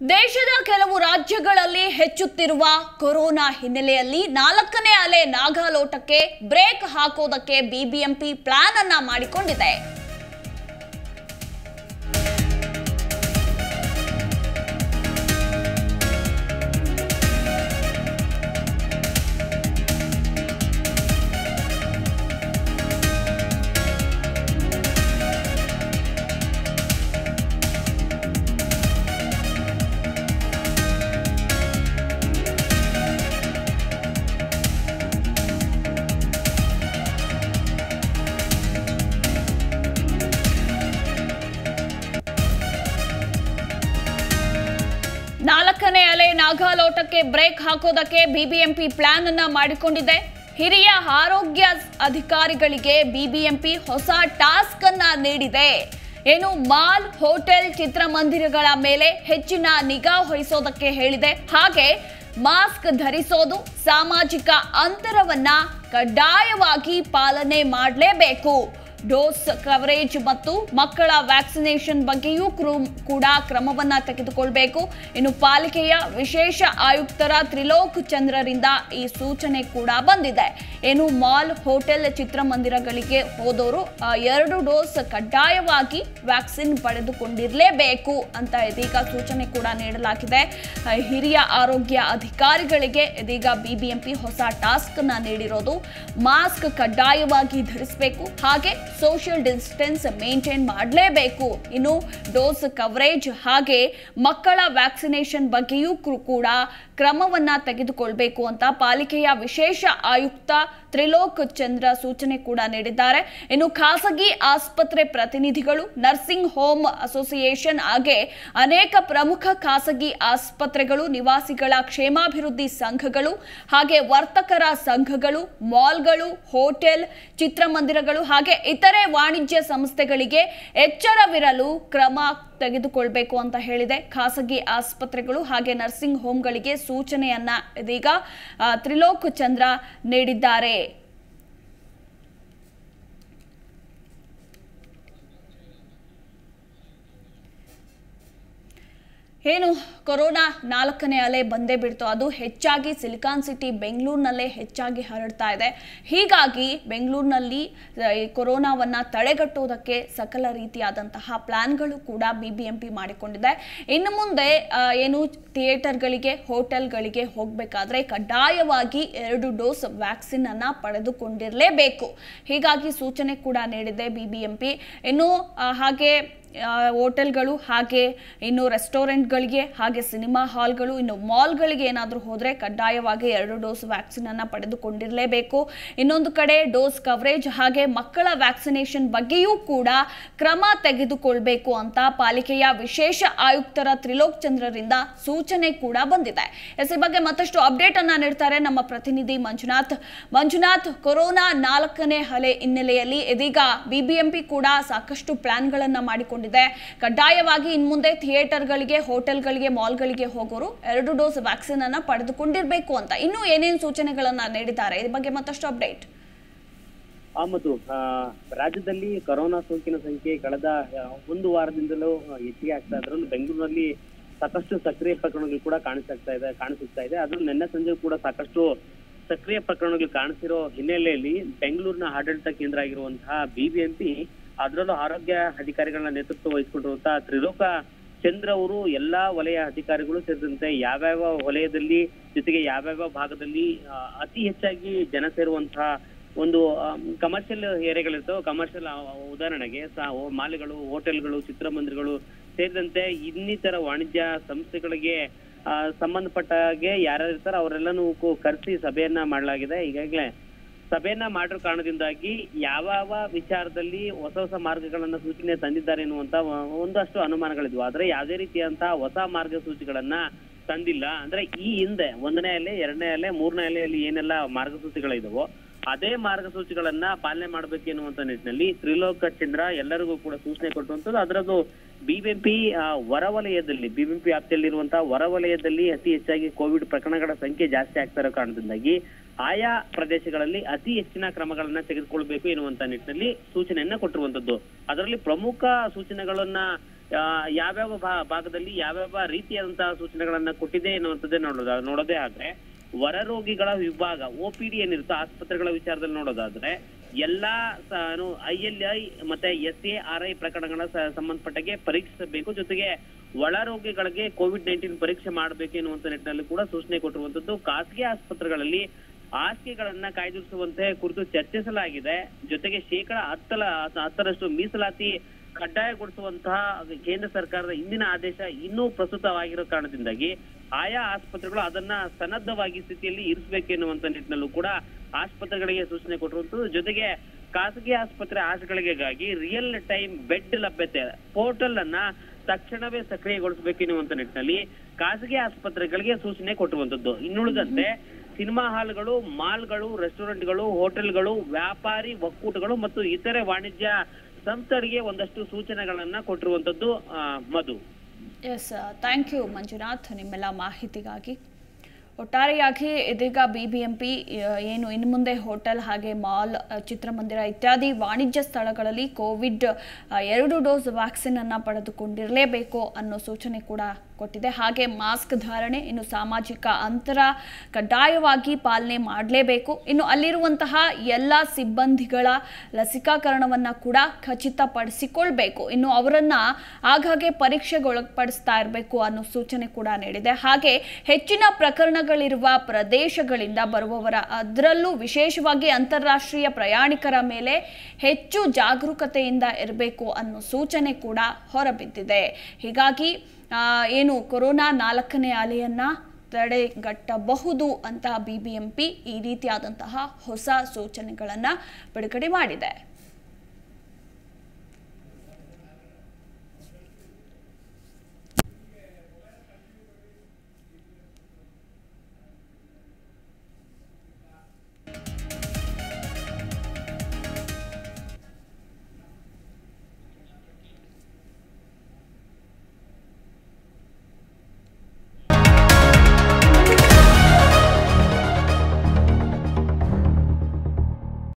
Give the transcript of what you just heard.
ದೇಶದ ಕೆಲವು ರಾಜ್ಯಗಳಲ್ಲಿ ಹೆಚ್ಚುತ್ತಿರುವ ಕೊರೋನಾ ಹಿನ್ನೆಲೆಯಲ್ಲಿ ನಾಲ್ಕನೇ ಅಲೆ ನಾಗಾಲೋಟಕ್ಕೆ ಬ್ರೇಕ್ ಹಾಕೋದಕ್ಕೆ ಬಿಬಿಎಂಪಿ ಪ್ಲಾನ್ ಅನ್ನ ಮಾಡಿಕೊಂಡಿದೆ ನಾಲ್ಕನೇ ಅಲೆ ನಾಗಾಲೋಟಕ್ಕೆ ಬ್ರೇಕ್ ಹಾಕೋದಕ್ಕೆ ಬಿಬಿಎಂಪಿ ಪ್ಲಾನ್ ಅನ್ನ ಮಾಡಿಕೊಂಡಿದೆ ಹಿರಿಯ ಆರೋಗ್ಯ ಅಧಿಕಾರಿಗಳಿಗೆ ಬಿಬಿಎಂಪಿ ಹೊಸ ಟಾಸ್ಕ್ ಅನ್ನ ನೀಡಿದೆ ಏನು ಮಾಲ್ ಹೋಟೆಲ್ ಚಿತ್ರಮಂದಿರಗಳ ಮೇಲೆ ಹೆಚ್ಚಿನ ನಿಗಾ ವಹಿಸೋದಕ್ಕೆ ಹೇಳಿದೆ ಹಾಗೆ ಮಾಸ್ಕ್ ಧರಿಸೋದು ಸಾಮಾಜಿಕ ಅಂತರವನ್ನ ಕಡ್ಡಾಯವಾಗಿ ಪಾಲನೆ ಮಾಡಲೇಬೇಕು ಡೋಸ್ ಕವರೇಜ್ ಮತ್ತು ಮಕ್ಕಳ ವ್ಯಾಕ್ಸಿನೇಷನ್ ಬಗ್ಗೆಯೂ ಕ್ರೂ- ಕೂಡ ಕ್ರಮವನ್ನ ತೆಗೆದುಕೊಳ್ಬೇಕು ಇನ್ನು ಪಾಲಿಕೆಯ ವಿಶೇಷ ಆಯುಕ್ತರ ತ್ರಿಲೋಕ್ ಚಂದ್ರರಿಂದ ಈ ಸೂಚನೆ ಕೂಡ ಬಂದಿದೆ ಏನು ಮಾಲ್ ಹೋಟೆಲ್ ಚಿತ್ರಮಂದಿರಗಳಿಗೆ ಹೋದವರು ಆ, ಎರಡು ಡೋಸ್ ಕಡ್ಡಾಯವಾಗಿ ವ್ಯಾಕ್ಸಿನ್ ಪಡೆದುಕೊಂಡಿರಲೇಬೇಕು ಅಂತ ಇದೀಗ ಸೂಚನೆ ಕೂಡ ನೀಡಲಾಗಿದೆ ಆ, ಹಿರಿಯ ಆರೋಗ್ಯ ಅಧಿಕಾರಿಗಳಿಗೆ ಇದೀಗ ಬಿಬಿಎಂಪಿ ಹೊಸ ಟಾಸ್ಕ್ ಅನ್ನ ನೀಡಿರೋದು ಮಾಸ್ಕ್ ಕಡ್ಡಾಯವಾಗಿ ಧರಿಸಬೇಕು ಹಾಗೆ ಸೋಷಿಯಲ್ ಡಿಸ್ಟೆನ್ಸ್ ಮೇಂಟೈನ್ ಮಾಡಲೇಬೇಕು ಇನ್ನು ಡೋಸ್ ಕವರೇಜ್ ಹಾಗೆ ಮಕ್ಕಳ ವ್ಯಾಕ್ಸಿನೇಷನ್ ಬಗ್ಗೆಯೂ ಕ್ರು- ಕೂಡ ಕ್ರಮವನ್ನ ತೆಗೆದುಕೊಳ್ಬೇಕು ಅಂತ ಪಾಲಿಕೆಯ ವಿಶೇಷ ಆಯುಕ್ತ ತ್ರಿಲೋಕ್ ಚಂದ್ರ ಸೂಚನೆ ಕೂಡ ನೀಡಿದ್ದಾರೆ ಇನ್ನು ಖಾಸಗಿ ಆಸ್ಪತ್ರೆ ಪ್ರತಿನಿಧಿಗಳು ನರ್ಸಿಂಗ್ ಹೋಮ್ ಅಸೋಸಿಯೇಷನ್ ಹಾಗೆ ಅನೇಕ ಪ್ರಮುಖ ಖಾಸಗಿ ಆಸ್ಪತ್ರೆಗಳು ನಿವಾಸಿಗಳ ಕ್ಷೇಮಾಭಿವೃದ್ಧಿ ಸಂಘಗಳು ಹಾಗೆ ವರ್ತಕರ ಸಂಘಗಳು ಮಾಲ್ಗಳು ಹೋಟೆಲ್ ಚಿತ್ರಮಂದಿರಗಳು ಹಾಗೆ ಇತರೆ ವಾಣಿಜ್ಯ ಸಂಸ್ಥೆಗಳಿಗೆ ಎಚ್ಚರವಿರಲು ಕ್ರಮ ತೆಗೆದುಕೊಳ್ಬೇಕು ಅಂತ ಹೇಳಿದೆ ಖಾಸಗಿ ಆಸ್ಪತ್ರೆಗಳು ಹಾಗೆ ನರ್ಸಿಂಗ್ ಹೋಮ್ಗಳಿಗೆ ಸೂಚನೆಯನ್ನ ಇದೀಗ ಆ, ತ್ರಿಲೋಕ್ ಚಂದ್ರ ನೀಡಿದ್ದಾರೆ ಏನು ಕೊರೋನಾ ನಾಲ್ಕನೇ ಅಲೆ ಬಂದೇ ಬಿಡ್ತು ಅದು ಹೆಚ್ಚಾಗಿ ಸಿಲಿಕಾನ್ ಸಿಟಿ ಬೆಂಗಳೂರಿನಲ್ಲೇ ಹೆಚ್ಚಾಗಿ ಹರಡ್ತಾ ಇದೆ ಹೀಗಾಗಿ ಬೆಂಗಳೂರಿನಲ್ಲಿ ಆ, ಈ ಕೊರೋನಾವನ್ನ ತಡೆಗಟ್ಟುವುದಕ್ಕೆ ಸಕಲ ರೀತಿಯಾದಂತಹ ಪ್ಲಾನ್ಗಳು ಕೂಡ ಬಿ ಬಿ ಎಂ ಪಿ ಮಾಡಿಕೊಂಡಿದೆ ಇನ್ನು ಮುಂದೆ ಆ, ಏನು ಥಿಯೇಟರ್ಗಳಿಗೆ ಹೋಟೆಲ್ಗಳಿಗೆ ಹೋಗಬೇಕಾದ್ರೆ ಕಡ್ಡಾಯವಾಗಿ ಎರಡು ಡೋಸ್ ವ್ಯಾಕ್ಸಿನ್ ಅನ್ನ ಪಡೆದುಕೊಂಡಿರಲೇಬೇಕು ಹೀಗಾಗಿ ಸೂಚನೆ ಕೂಡ ನೀಡಿದೆ ಬಿ ಬಿ ಎಂ ಪಿ ಇನ್ನು ಆ, ಹಾಗೆ ಆ, ಹೋಟೆಲ್ಗಳು ಹಾಗೆ ಇನ್ನು ರೆಸ್ಟೋರೆಂಟ್ಗಳಿಗೆ ಹಾಗೆ ಸಿನಿಮಾ ಹಾಲ್ಗಳು ಇನ್ನು ಮಾಲ್ಗಳಿಗೆ ಏನಾದರೂ ಹೋದರೆ ಕಡ್ಡಾಯವಾಗಿ ಎರಡು ಡೋಸ್ ವ್ಯಾಕ್ಸಿನ್ ಅನ್ನ ಪಡೆದುಕೊಂಡಿರಲೇಬೇಕು ಇನ್ನೊಂದು ಕಡೆ ಡೋಸ್ ಕವರೇಜ್ ಹಾಗೆ ಮಕ್ಕಳ ವ್ಯಾಕ್ಸಿನೇಷನ್ ಬಗ್ಗೆಯೂ ಕೂಡ ಕ್ರಮ ತೆಗೆದುಕೊಳ್ಬೇಕು ಅಂತ ಪಾಲಿಕೆಯ ವಿಶೇಷ ಆಯುಕ್ತರ ತ್ರಿಲೋಕ್ ಚಂದ್ರರಿಂದ ಸೂಚನೆ ಕೂಡ ಬಂದಿದೆ ಎಸ್ ಈ ಬಗ್ಗೆ ಮತ್ತಷ್ಟು ಅಪ್ಡೇಟ್ ಅನ್ನ ನೀಡ್ತಾರೆ ನಮ್ಮ ಪ್ರತಿನಿಧಿ ಮಂಜುನಾಥ್ ಮಂಜುನಾಥ್ ಕೊರೋನಾ ನಾಲ್ಕನೇ ಅಲೆ ಹಿನ್ನೆಲೆಯಲ್ಲಿ ಇದೀಗ ಬಿಬಿಎಂಪಿ ಕೂಡ ಸಾಕಷ್ಟು ಪ್ಲಾನ್ಗಳನ್ನ ಮಾಡಿಕೊಂಡಿದೆ ಕಡ್ಡಾಯವಾಗಿ ಇನ್ಮುಂದೆ ಥಿಯೇಟರ್ಗಳಿಗೆ ಹೋಟೆಲ್ಗಳಿಗೆ ಮಾಲ್ಗಳಿಗೆ ಹೋಗೋರು ಎರಡು ಡೋಸ್ ವ್ಯಾಕ್ಸಿನ್ ಅನ್ನ ಪಡೆದುಕೊಂಡಿರಬೇಕು ಅಂತ ಇನ್ನೂ ಏನೇನು ಸೂಚನೆಗಳನ್ನ ನೀಡಿದ್ದಾರೆ ಈ ಬಗ್ಗೆ ಮತ್ತಷ್ಟು ಅಪ್ಡೇಟ್ ಆ ಮತ್ತು ಆ, ರಾಜ್ಯದಲ್ಲಿ ಕೊರೋನಾ ಸೋಂಕಿನ ಸಂಖ್ಯೆ ಕಳೆದ ಆ, ಒಂದು ವಾರದಿಂದಲೂ ಆ, ಹೆಚ್ಚಿಗೆ ಆಗ್ತಾ ಇದ್ರೂ ಬೆಂಗಳೂರಿನಲ್ಲಿ ಸಾಕಷ್ಟು ಸಕ್ರಿಯ ಪ್ರಕರಣಗಳು ಕೂಡ ಕಾಣಿಸ್ತಾ ಇದೆ ಕಾಣಿಸುತ್ತಾ ಇದೆ ಅದು ನಿನ್ನೆ ಸಂಜೆ ಕೂಡ ಸಾಕಷ್ಟು ಸಕ್ರಿಯ ಪ್ರಕರಣಗಳು ಕಾಣಿಸಿರೋ ಹಿನ್ನೆಲೆಯಲ್ಲಿ ಬೆಂಗಳೂರಿನ ಆಡಳಿತ ಕೇಂದ್ರ ಆಗಿರುವಂತಹ ಬಿಬಿಎಂಪಿ ಅದರಲ್ಲೂ ಆರೋಗ್ಯ ಅಧಿಕಾರಿಗಳನ್ನ ನೇತೃತ್ವ ವಹಿಸಿಕೊಂಡಿರುವಂತಹ ತ್ರಿಲೋಕ ಚಂದ್ರ ಅವರು ಎಲ್ಲಾ ವಲಯ ಅಧಿಕಾರಿಗಳು ಸೇರಿದಂತೆ ಯಾವ್ಯಾವ ವಲಯದಲ್ಲಿ ಜೊತೆಗೆ ಯಾವ್ಯಾವ ಭಾಗದಲ್ಲಿ ಆ, ಅತಿ ಹೆಚ್ಚಾಗಿ ಜನ ಸೇರುವಂತಹ ಒಂದು ಕಮರ್ಷಿಯಲ್ ಏರಿಯಾಗಳಿರ್ತವೆ ಕಮರ್ಷಿಯಲ್ ಉದಾಹರಣೆಗೆ ಸ- ಮಾಲ್ಗಳು ಹೋಟೆಲ್ಗಳು ಚಿತ್ರಮಂದಿರಗಳು ಸೇರಿದಂತೆ ಇನ್ನಿತರ ವಾಣಿಜ್ಯ ಸಂಸ್ಥೆಗಳಿಗೆ ಆ, ಸಂಬಂಧಪಟ್ಟಾಗೆ ಯಾರ್ಯಾರು ಇರ್ತಾರೋ ಅವರೆಲ್ಲನೂ ಕರೆಸಿ ಸಭೆಯನ್ನ ಮಾಡಲಾಗಿದೆ ಈಗಾಗಲೇ ಸಭೆಯನ್ನ ಮಾಡಿರೋ ಕಾರಣದಿಂದಾಗಿ ಯಾವ ಯಾವ ವಿಚಾರದಲ್ಲಿ ಹೊಸ ಹೊಸ ಮಾರ್ಗಗಳನ್ನ ಸೂಚನೆ ತಂದಿದ್ದಾರೆ ಎನ್ನುವಂತ ಒ- ಒಂದಷ್ಟು ಅನುಮಾನಗಳಿದ್ವು ಆದ್ರೆ ಯಾವುದೇ ರೀತಿಯಂತಹ ಹೊಸ ಮಾರ್ಗಸೂಚಿಗಳನ್ನ ತಂದಿಲ್ಲ ಅಂದ್ರೆ ಈ ಹಿಂದೆ ಒಂದನೇ ಅಲೆ ಎರಡನೇ ಅಲೆ ಮೂರನೇ ಅಲೆಯಲ್ಲಿ ಏನೆಲ್ಲ ಮಾರ್ಗಸೂಚಿಗಳಿದಾವೋ ಅದೇ ಮಾರ್ಗಸೂಚಿಗಳನ್ನ ಪಾಲನೆ ಮಾಡ್ಬೇಕು ಎನ್ನುವಂತ ನಿಟ್ಟಿನಲ್ಲಿ ತ್ರಿಲೋಕ ಚಂದ್ರ ಎಲ್ಲರಿಗೂ ಕೂಡ ಸೂಚನೆ ಕೊಟ್ಟುವಂಥದ್ದು ಅದರದ್ದು ಬಿಬಿಎಂಪಿ ಹೊರವಲಯದಲ್ಲಿ ಬಿಬಿಎಂಪಿ ವ್ಯಾಪ್ತಿಯಲ್ಲಿರುವಂತಹ ಹೊರವಲಯದಲ್ಲಿ ಅತಿ ಹೆಚ್ಚಾಗಿ ಕೋವಿಡ್ ಪ್ರಕರಣಗಳ ಸಂಖ್ಯೆ ಜಾಸ್ತಿ ಆಗ್ತಾ ಇರೋ ಕಾರಣದಿಂದಾಗಿ ಆಯಾ ಪ್ರದೇಶಗಳಲ್ಲಿ ಅತಿ ಹೆಚ್ಚಿನ ಕ್ರಮಗಳನ್ನ ತೆಗೆದುಕೊಳ್ಬೇಕು ಎನ್ನುವಂತ ನಿಟ್ಟಿನಲ್ಲಿ ಸೂಚನೆಯನ್ನ ಕೊಟ್ಟಿರುವಂತದ್ದು ಅದರಲ್ಲಿ ಪ್ರಮುಖ ಸೂಚನೆಗಳನ್ನ ಆ, ಯಾವ್ಯಾವ ಭಾ- ಭಾಗದಲ್ಲಿ ಯಾವ್ಯಾವ ರೀತಿಯಾದಂತಹ ಸೂಚನೆಗಳನ್ನ ಕೊಟ್ಟಿದೆ ಎನ್ನುವಂಥದ್ದೇ ನೋಡೋದ ನೋಡೋದೇ ಆದ್ರೆ ಹೊರ ರೋಗಿಗಳ ವಿಭಾಗ ಒ ಪಿ ಡಿ ಏನಿರುತ್ತೋ ಆಸ್ಪತ್ರೆಗಳ ವಿಚಾರದಲ್ಲಿ ನೋಡೋದಾದ್ರೆ ಎಲ್ಲಾ ಐ ಎಲ್ ಐ ಮತ್ತೆ ಎಸ್ ಎ ಆರ್ ಐ ಪ್ರಕರಣಗಳ ಸ- ಸಂಬಂಧಪಟ್ಟಗೆ ಪರೀಕ್ಷಿಸಬೇಕು ಜೊತೆಗೆ ಒಳ ರೋಗಿಗಳಿಗೆ ಕೋವಿಡ್ ನೈನ್ಟೀನ್ ಪರೀಕ್ಷೆ ಮಾಡಬೇಕು ಎನ್ನುವಂತ ನಿಟ್ಟಿನಲ್ಲಿ ಕೂಡ ಸೂಚನೆ ಕೊಟ್ಟಿರುವಂತದ್ದು ಖಾಸಗಿ ಆಸ್ಪತ್ರೆಗಳಲ್ಲಿ ಹಾಸಿಗೆಗಳನ್ನ ಕಾಯ್ದಿರಿಸುವಂತೆ ಕುರಿತು ಚರ್ಚಿಸಲಾಗಿದೆ ಜೊತೆಗೆ ಶೇಕಡ ಹತ್ತಲ ಹತ್ತರಷ್ಟು ಮೀಸಲಾತಿ ಕಡ್ಡಾಯಗೊಳಿಸುವಂತಹ ಕೇಂದ್ರ ಸರ್ಕಾರದ ಇಂದಿನ ಆದೇಶ ಇನ್ನೂ ಪ್ರಸ್ತುತವಾಗಿರೋ ಕಾರಣದಿಂದಾಗಿ ಆಯಾ ಆಸ್ಪತ್ರೆಗಳು ಅದನ್ನ ಸನ್ನದ್ಧವಾಗಿ ಸ್ಥಿತಿಯಲ್ಲಿ ಇರಿಸಬೇಕು ಎನ್ನುವಂತ ನಿಟ್ಟಿನಲ್ಲೂ ಕೂಡ ಆಸ್ಪತ್ರೆಗಳಿಗೆ ಸೂಚನೆ ಕೊಟ್ಟಿರುವಂತದ್ದು ಜೊತೆಗೆ ಖಾಸಗಿ ಆಸ್ಪತ್ರೆ ಆಸ್ಪತ್ರೆಗಳಿಗಾಗಿ ರಿಯಲ್ ಟೈಮ್ ಬೆಡ್ ಲಭ್ಯತೆ ಪೋರ್ಟಲ್ ಅನ್ನ ತಕ್ಷಣವೇ ಸಕ್ರಿಯಗೊಳಿಸಬೇಕು ಎನ್ನುವಂತ ನಿಟ್ಟಿನಲ್ಲಿ ಖಾಸಗಿ ಆಸ್ಪತ್ರೆಗಳಿಗೆ ಸೂಚನೆ ಕೊಟ್ಟಿರುವಂತದ್ದು ಇನ್ನುಳಿದಂತೆ ಸಿನಿಮಾ ಹಾಲ್ಗಳು ಮಾಲ್ಗಳು ರೆಸ್ಟೋರೆಂಟ್ಗಳು ಹೋಟೆಲ್ಗಳು ವ್ಯಾಪಾರಿ ಒಕ್ಕೂಟಗಳು ಮತ್ತು ಇತರೆ ವಾಣಿಜ್ಯ ಸಂಸ್ಥೆಗಳಿಗೆ ಒಂದಷ್ಟು ಸೂಚನೆಗಳನ್ನ ಕೊಟ್ಟಿರುವಂತದ್ದು ಆ, Madhu S thank you Manjunath ನಿಮ್ಮೆಲ್ಲ ಮಾಹಿತಿಗಾಗಿ ಒಟ್ಟಾರೆಯಾಗಿ ಇದೀಗ ಬಿ ಬಿ ಎಂ ಪಿ ಏನು ಇನ್ನು ಮುಂದೆ ಹೋಟೆಲ್ ಹಾಗೆ ಮಾಲ್ ಅ, ಚಿತ್ರಮಂದಿರ ಇತ್ಯಾದಿ ವಾಣಿಜ್ಯ ಸ್ಥಳಗಳಲ್ಲಿ ಕೋವಿಡ್ ಅ, ಎರಡು ಡೋಸ್ ವ್ಯಾಕ್ಸಿನನ್ನು ಪಡೆದುಕೊಂಡಿರಲೇಬೇಕು ಅನ್ನೋ ಸೂಚನೆ ಕೂಡ ಕೊಟ್ಟಿದೆ ಹಾಗೆ ಮಾಸ್ಕ್ ಧಾರಣೆ ಇನ್ನು ಸಾಮಾಜಿಕ ಅಂತರ ಕಡ್ಡಾಯವಾಗಿ ಪಾಲನೆ ಮಾಡಲೇಬೇಕು ಇನ್ನು ಅಲ್ಲಿರುವಂತಹ ಎಲ್ಲ ಸಿಬ್ಬಂದಿಗಳ ಲಸಿಕಾಕರಣವನ್ನು ಕೂಡ ಖಚಿತಪಡಿಸಿಕೊಳ್ಬೇಕು ಇನ್ನು ಅವರನ್ನು ಆಗಾಗ್ಗೆ ಪರೀಕ್ಷೆಗೊಳಪಡಿಸ್ತಾ ಇರಬೇಕು ಅನ್ನೋ ಸೂಚನೆ ಕೂಡ ನೀಡಿದೆ ಹಾಗೆ ಹೆಚ್ಚಿನ ಪ್ರಕರಣಗಳಿರುವ ಪ್ರದೇಶಗಳಿಂದ ಬರುವವರ ಅದರಲ್ಲೂ ವಿಶೇಷವಾಗಿ ಅಂತಾರಾಷ್ಟ್ರೀಯ ಪ್ರಯಾಣಿಕರ ಮೇಲೆ ಹೆಚ್ಚು ಜಾಗರೂಕತೆಯಿಂದ ಇರಬೇಕು ಅನ್ನೋ ಸೂಚನೆ ಕೂಡ ಹೊರಬಿದ್ದಿದೆ ಹೀಗಾಗಿ ಆ, ಏನು ಕೊರೋನಾ ನಾಲ್ಕನೇ ಅಲೆಯನ್ನ ತಡೆಗಟ್ಟಬಹುದು ಅಂತ ಬಿ ಬಿ ಎಂ ಪಿ ಈ ರೀತಿಯಾದಂತಹ ಹೊಸ ಸೂಚನೆಗಳನ್ನು ಬಿಡುಗಡೆ ಮಾಡಿದೆ